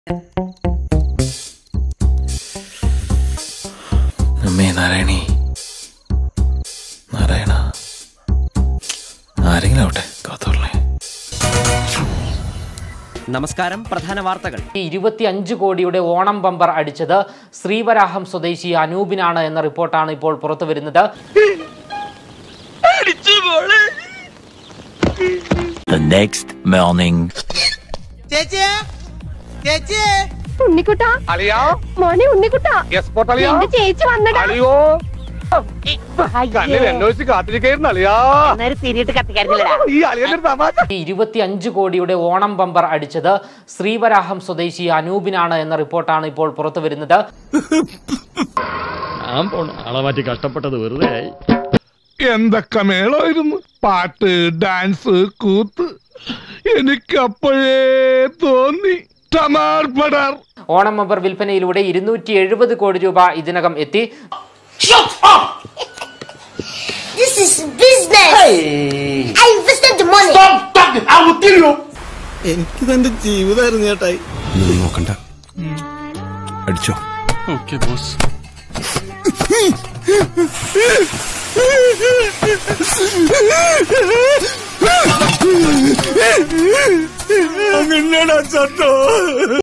അമ്മേ നാരായണി നാരായണ ആരെങ്കിലും ആവട്ടെ കാത്തോളേ നമസ്കാരം പ്രധാന വാർത്തകൾ ഇരുപത്തിയഞ്ച് കോടിയുടെ ഓണം ബമ്പർ അടിച്ചത് ശ്രീവരാഹം സ്വദേശി അനൂപിനാണ് എന്ന റിപ്പോർട്ടാണ് ഇപ്പോൾ പുറത്തു വരുന്നത് The next morning. ഉണ്ണിക്കുട്ട മോനെ ഉണ്ണിക്കുട്ട എന്റെ ചേച്ചി വന്നടാ ഈ ഇരുപത്തിയഞ്ച് കോടിയുടെ ഓണം ബമ്പർ അടിച്ചത് ശ്രീവരാഹം സ്വദേശി അനൂപിനാണ് എന്ന റിപ്പോർട്ടാണ് ഇപ്പോൾ പുറത്തു വരുന്നത് ഞാൻ പോണു ആളെ മാറ്റി കഷ്ടപ്പെട്ടത് വെറുതെ ആയി എന്തൊക്കെ മേളമായിരുന്നു പാട്ട് ഡാൻസ് കൂത്ത് എനിക്കപ്പോഴേ തോന്നി ടമാർ പടാർ ഓണം ബമ്പർ വിൽപ്പനയിലൂടെ ഇരുന്നൂറ്റി എഴുപത് കോടി രൂപ ഇതിനകം എത്തി This is business. I invested the money. എനിക്ക് തന്റെ ജീവിതമായിരുന്നു ചേട്ടായി നോക്കണ്ട അടിച്ചോ ഓക്കെ ബോസ് അങ്ങനെയാണ് ചട്ടോ